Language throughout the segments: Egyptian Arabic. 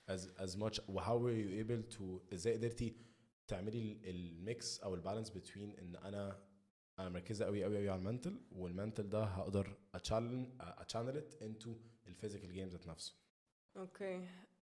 as as much how were you able to ازاي قدرتي تعملي الميكس او البالانس بين ان انا انا مركزه قوي قوي قوي على المنتل والمنتل ده هقدر اتشانل اتشانل ات انتو الفيزيكال جيمز ذات نفسه اوكي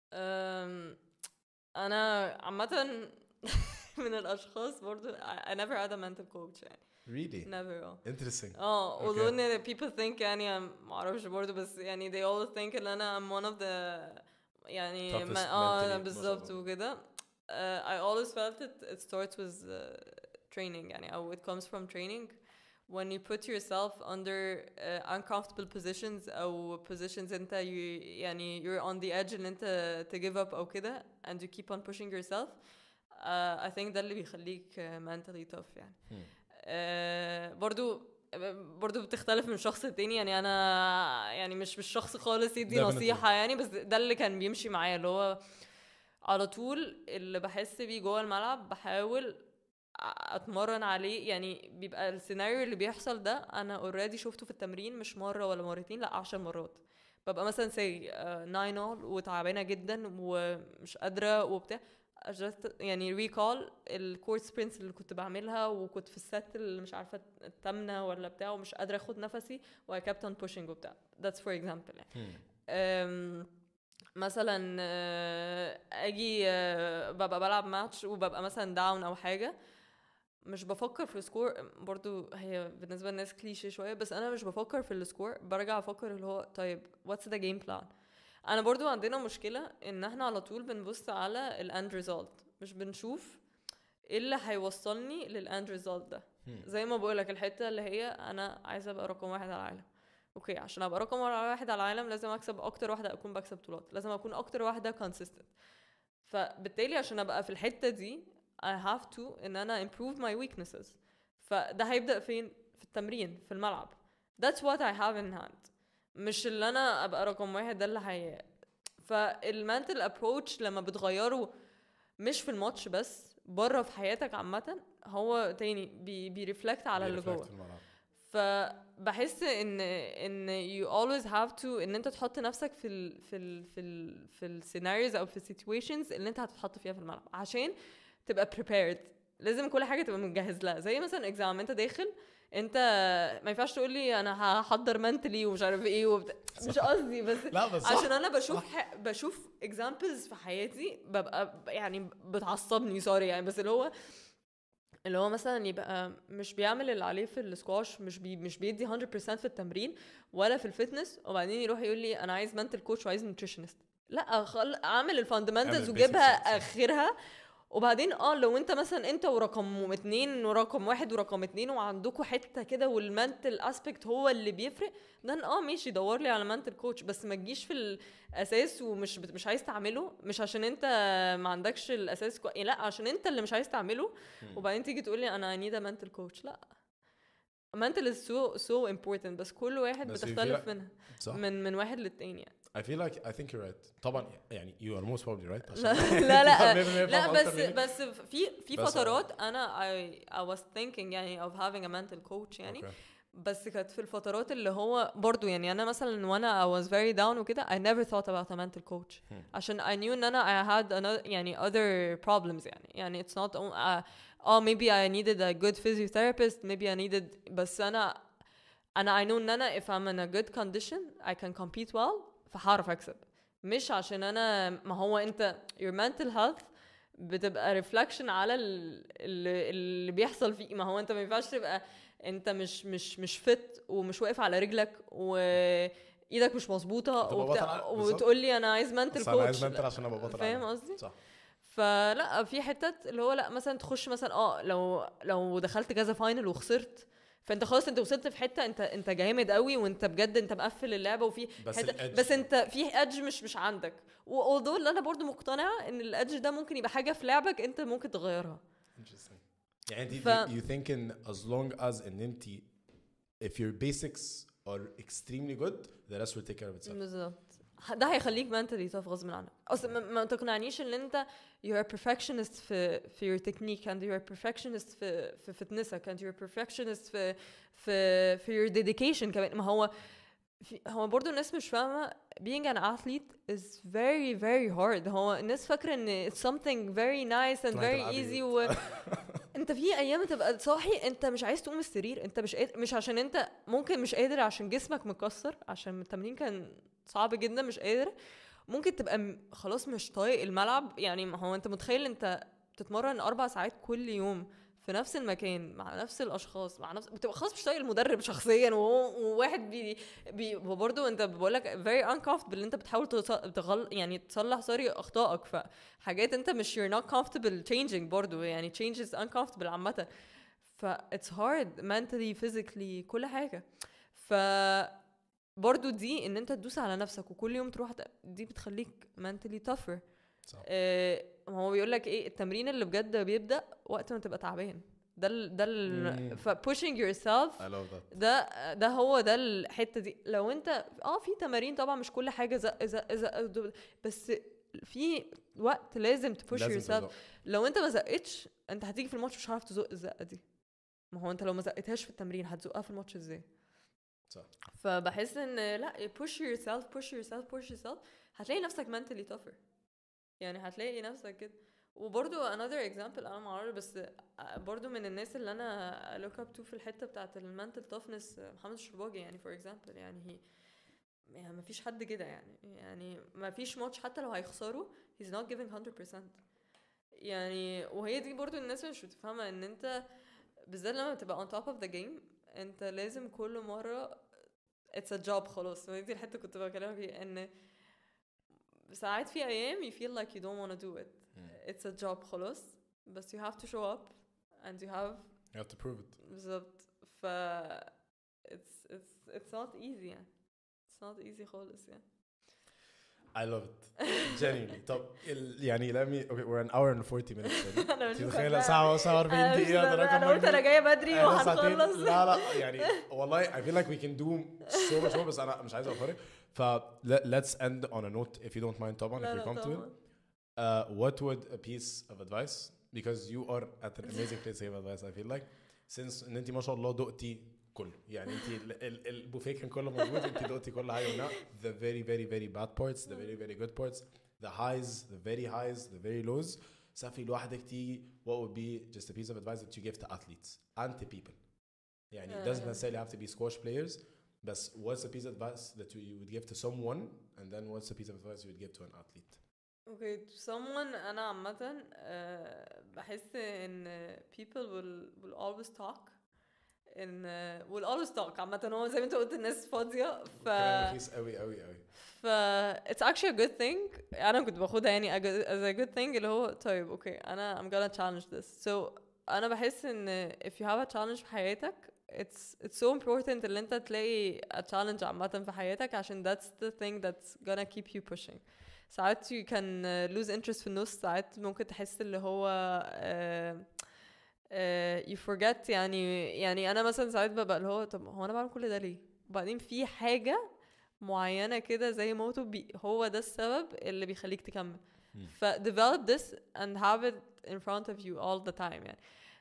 أم، انا عامة من الاشخاص برضو I never had a mental coach يعني really never اه interesting اه Okay. although ان people think يعني ما اعرفش برضه بس يعني they all think ان انا I'm one of the يعني Toughest ما اه mentally, بالظبط ما شاء الله. وكده uh, I always felt it it starts with uh, training يعني او it comes from training when you put yourself under uh, uncomfortable positions او positions انت you يعني you're on the edge ان انت to give up او كده and you keep on pushing yourself uh, I think ده اللي بيخليك uh, mentally tough يعني Hmm. آه، برضو برضو بتختلف من شخص للتاني يعني انا يعني مش مش شخص خالص يدي Definitely. نصيحة يعني بس ده اللي كان بيمشي معايا اللي هو على طول اللي بحس بيه جوه الملعب بحاول أ- اتمرن عليه يعني بيبقى السيناريو اللي بيحصل ده انا اوريدي شفته في التمرين مش مرة ولا مرتين لا عشر مرات ببقى مثلا سي ناين اول وتعبانة جدا ومش قادرة وبتاع just يعني ريكول الكورت سبرنتس اللي كنت بعملها وكنت في الست اللي مش عارفه التامنه ولا بتاع ومش قادره اخد نفسي و I kept on pushing وبتاع that's for example يعني Hmm. أم، مثلا آه، اجي آه، ببقى بلعب ماتش وببقى مثلا داون او حاجه مش بفكر في السكور برضو هي بالنسبه للناس كليشيه شويه بس انا مش بفكر في السكور برجع افكر اللي هو طيب واتس ذا جيم بلان انا برضو عندنا مشكله ان احنا على طول بنبص على الاند ريزلت مش بنشوف ايه اللي هيوصلني للاند ريزلت ده Hmm. زي ما بقولك الحته اللي هي انا عايزه ابقى رقم واحد على العالم اوكي عشان ابقى رقم واحد على العالم لازم اكسب اكتر واحده اكون بكسب بطولات لازم اكون اكتر واحده consistent فبالتالي عشان ابقى في الحته دي I have to ان انا improve my weaknesses فده هيبدا فين في التمرين في الملعب that's what I have in hand مش اللي انا ابقى رقم واحد ده اللي هي فالمنتل ابروتش لما بتغيره مش في الماتش بس بره في حياتك عامه هو تاني بي بيرفلكت على اللي بيرفلكت جوه في الملعب. فبحس ان ان you always have to ان انت تحط نفسك في ال في ال في ال في السيناريوز او في السيتويشنز اللي انت هتتحط فيها في الملعب عشان تبقى prepared لازم كل حاجه تبقى مجهز لها زي مثلا اكزام انت داخل انت ما ينفعش تقول لي انا هحضر منتلي ومش عارف ايه وبتاع مش قصدي بس لا بس صح. عشان انا بشوف ح... بشوف اكزامبلز في حياتي ببقى ب- يعني بتعصبني سوري يعني بس اللي هو اللي هو مثلا يبقى مش بيعمل اللي عليه في السكواش مش بي مش بيدي 100% في التمرين ولا في الفتنس وبعدين يروح يقول لي انا عايز منتل كوتش وعايز نوتريشنست لا خل... اعمل الفاندمنتالز اعمل وجيبها basics صح. اخرها وبعدين اه لو انت مثلا انت ورقم اتنين ورقم واحد ورقم اتنين وعندكوا حته كده والمنتل اسبكت هو اللي بيفرق ده اه ماشي دور لي على منتل كوتش بس ما تجيش في الاساس ومش بت- مش عايز تعمله مش عشان انت ما عندكش الاساس كو... لا عشان انت اللي مش عايز تعمله وبعدين تيجي تقول لي انا I need a mental coach لا mental is so so important بس كل واحد بس you feel بتختلف like- منها صح من من واحد للتاني يعني I feel like I think you're right طبعا يعني you are most probably right عشان لا لا لا أنت فاهم لا أكتر بس مني. بس في في بس- فترات انا I, I was thinking يعني of having a mental coach يعني Okay. بس كانت في الفترات اللي هو برضو يعني انا مثلا وانا I was very down وكده I never thought about a mental coach Hmm. عشان I knew ان انا I had another يعني other problems يعني يعني it's not on- uh, oh maybe I needed a good physiotherapist maybe I needed بس انا انا I know ان انا if I'm in a good condition I can compete well فهعرف اكسب مش عشان انا ما هو انت your mental health بتبقى reflection على ال- اللي, اللي بيحصل فيك ما هو انت ما ينفعش تبقى انت مش مش مش فت ومش واقف على رجلك وايدك مش مظبوطه وتبقى بطل وبتاع على- بالظبط. وتقول لي انا عايز منتل بس انا عايز كوتش منتل عشان ابقى بطل فاهم عالم. قصدي؟ صح فلا في حتت اللي هو لا مثلا تخش مثلا اه لو لو دخلت كذا فاينل وخسرت فانت خلاص انت وصلت في حته انت انت جامد قوي وانت بجد انت مقفل اللعبه وفي بس حته الإدج. بس انت في ادج مش مش عندك واولدو اللي انا برضو مقتنعه ان الادج ده ممكن يبقى حاجه في لعبك انت ممكن تغيرها Interesting. يعني انت ف- you think in as long as ان انت if your basics are extremely good the rest will take care of itself بالظبط ده هيخليك mentally tough غصب عنك اصلا ما- ما تقنعنيش ان انت you're a perfectionist في في your technique and you're a perfectionist في في فتنسك and you're a perfectionist في في في your dedication كمان ما هو في هو برضو الناس مش فاهمة being an athlete is very very hard هو الناس فاكرة ان it's something very nice and تروحي very تلعبي easy و انت في ايام تبقى صاحي انت مش عايز تقوم من السرير انت مش قادر مش عشان انت ممكن مش قادر عشان جسمك مكسر عشان التمرين كان صعب جدا مش قادر ممكن تبقى م- خلاص مش طايق الملعب يعني ما هو انت متخيل انت بتتمرن اربع ساعات كل يوم في نفس المكان مع نفس الاشخاص مع نفس بتبقى خلاص مش طايق المدرب شخصيا وهو وواحد بي, بي وبرضه انت بقول لك very uncomfortable اللي انت بتحاول تص- تغل يعني تصلح سوري اخطائك فحاجات انت مش you're not comfortable changing برضه يعني change is uncomfortable عامه ف it's hard mentally physically كل حاجه ف برضو دي ان انت تدوس على نفسك وكل يوم تروح ت- دي بتخليك mentally tougher صح. آه هو بيقول لك ايه التمرين اللي بجد بيبدا وقت ما تبقى تعبان ده ال ده ال مم. ف pushing yourself I love that ده ده هو ده الحته دي لو انت اه في تمارين طبعا مش كل حاجه زق زق زق دو- بس في وقت لازم تبوش لازم يور سيلف تزق. لو انت ما زقتش انت هتيجي في الماتش مش هتعرف تزق الزقه دي ما هو انت لو ما زقتهاش في التمرين هتزقها في الماتش ازاي صح فبحس ان لا push yourself push yourself push yourself هتلاقي نفسك mentally tougher يعني هتلاقي نفسك كده وبرضو another example انا معرض بس برضو من الناس اللي انا look up to في الحته بتاعت المنتل toughness محمد الشرباجي يعني for example يعني هي يعني ما فيش حد كده يعني يعني ما فيش ماتش حتى لو هيخسروا he's not giving 100% يعني وهي دي برضو الناس مش بتفهمها ان انت بالذات لما تبقى on top of the game انت لازم كل مرة it's a job خلاص وهي دي الحتة اللي كنت بكلمك فيها ان ساعات في ايام you feel like you don't want to do it مم. it's a job خلاص بس you have to show up and you have You have to prove it بالظبط ف it's it's it's not easy يعني it's not easy خالص يعني I love it genuinely طب ال- يعني let me okay we're an hour and 40 minutes in. انا مش انت متخيلة مصدقة. ساعة وساعة 40 أنا مش دقيقة ده مصدقة. رقم انا قلت انا مجنون. جايه بدري إحنا ساعتين- وهنخلص لا لا يعني والله I feel like we can do so much more بس انا مش عايز اوفرك ف let- let's end on a note if you don't mind طبعا لا if لا you're comfortable طبعا uh, what would a piece of advice because you are at an amazing place to give advice I feel like since ان انت ما شاء الله دقتي كله يعني انت ال- ال- البوفيه كان كله موجود انت دقتي كل حاجه منها the very very very bad parts the very very good parts the highs the very highs the very lows سافري لوحدك تيجي what would be just a piece of advice that you give to athletes and to people يعني it doesn't Uh. necessarily have to be squash players بس what's a piece of advice that you you would give to someone and then what's a piece of advice you would give to an athlete Okay, to someone أنا عامة آه، بحس إن people will will always talk إن آه، will always talk عامة هو زي ما أنت قلت الناس فاضية ف كلام رخيص قوي قوي قوي ف it's actually a good thing أنا كنت باخدها يعني a good- as a good thing اللي هو طيب أوكي أنا I'm gonna challenge this so أنا بحس إن if you have a challenge في حياتك it's it's so important اللي أنت تلاقي a challenge عامة في حياتك عشان that's the thing that's gonna keep you pushing ساعات you can uh, lose interest في النص ساعات ممكن تحس اللي هو uh, uh, you forget يعني يعني انا مثلا ساعات ببقى اللي هو طب هو انا بعمل كل ده ليه وبعدين في حاجة معينة كده زي موتو بي هو ده السبب اللي بيخليك تكمل مم. ف develop this and have it in front of you all the time يعني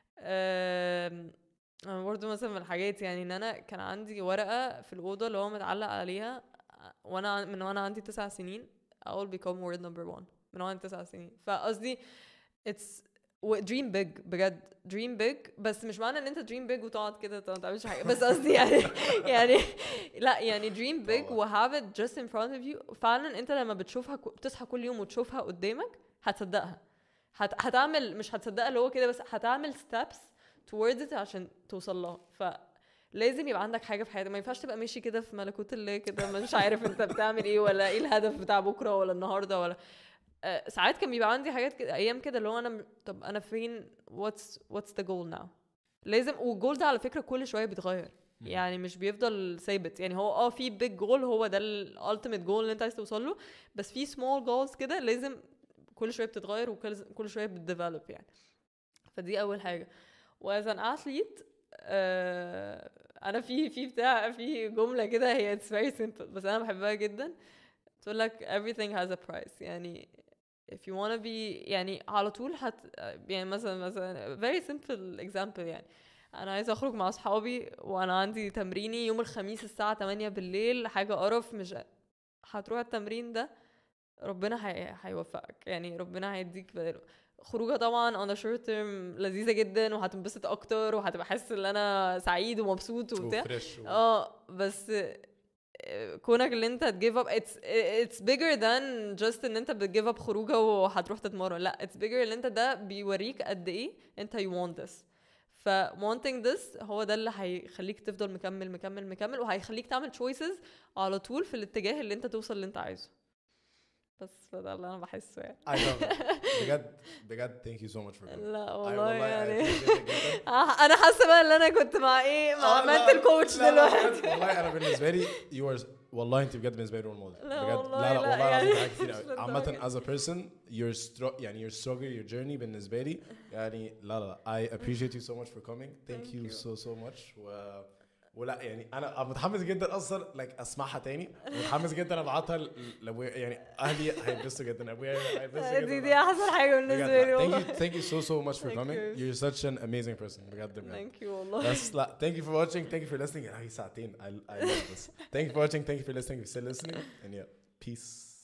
أم، انا برضو مثلا من الحاجات يعني ان انا كان عندي ورقة في الأوضة اللي هو متعلق عليها وانا من وانا عندي تسع سنين I will become word number one من وانا عندي تسع سنين فقصدي it's و- dream big بجد dream big بس مش معنى ان انت dream big وتقعد كده ما تعملش حاجه بس قصدي يعني يعني لا يعني dream big و طبعاً. have it just in front of you فعلا انت لما بتشوفها ك- بتصحى كل يوم وتشوفها قدامك هتصدقها هت هتعمل مش هتصدقها اللي هو كده بس هتعمل steps towards it عشان توصل لها ف لازم يبقى عندك حاجه في حياتك ما ينفعش تبقى ماشي كده في ملكوت الله كده مش عارف انت بتعمل ايه ولا ايه الهدف بتاع بكره ولا النهارده ولا آه، ساعات كان بيبقى عندي حاجات كده ايام كده اللي هو انا م- طب انا فين what's what's the goal now لازم والجول ده على فكره كل شويه بيتغير مم. يعني مش بيفضل ثابت يعني هو اه في بيج جول هو ده الالتيميت جول اللي انت عايز توصل له بس في سمول جولز كده لازم كل شويه بتتغير وكل كل شويه بتديفلوب يعني فدي اول حاجه واز ان اثليت انا في في بتاع في جمله كده هي اتس فيري سمبل بس انا بحبها جدا تقول لك everything has a price يعني if you wanna be يعني على طول هت يعني مثلا مثلا very simple example يعني انا عايزه اخرج مع اصحابي وانا عندي تمريني يوم الخميس الساعه 8 بالليل حاجه قرف مش هتروح التمرين ده ربنا هي... هيوفقك يعني ربنا هيديك بداله خروجه طبعا on a short term لذيذه جدا وهتنبسط اكتر وهتبقى حاسس ان انا سعيد ومبسوط وبتاع وفريش و- اه بس آه، كونك اللي انت تجيف اب it's it's bigger than just ان انت بتجيف اب خروجه وهتروح تتمرن لا it's bigger ان انت ده بيوريك قد ايه انت you want this ف wanting this هو ده اللي هيخليك تفضل مكمل مكمل مكمل وهيخليك تعمل choices على طول في الاتجاه اللي انت توصل اللي انت عايزه بس فده اللي انا بحسه يعني I love it. بجد بجد thank you so much for coming. لا I والله I يعني appreciate it جداً. آه، انا حاسه بقى ان انا كنت مع ايه مع آه، لا، منتل كوتش لا، لا، دلوقتي بجد، والله انا بالنسبه لي you are والله انت بجد بالنسبه لي رول موديل لا بجد والله لا لا لا، والله يعني العظيم حاجات كتير مش قوي عامة للدرجة. as a person you're stro- يعني your struggle your journey بالنسبة لي يعني لا لا لا I appreciate you so much for coming thank Thank you you. so so much و ولا يعني انا متحمس جدا اصلا like اسمعها تاني متحمس جدا ابعتها ل- لابويا يعني اهلي هينبسطوا جدا ابويا هينبسطوا جدا دي دي احسن حاجه بالنسبه لي بجد والله thank you thank you so so much for Thank coming you. you're such an amazing person بجد بجد ثانك يو والله بس لا thank you for watching thank you for listening هي ساعتين I, I love this thank you for watching thank you for listening if you're still listening and yeah peace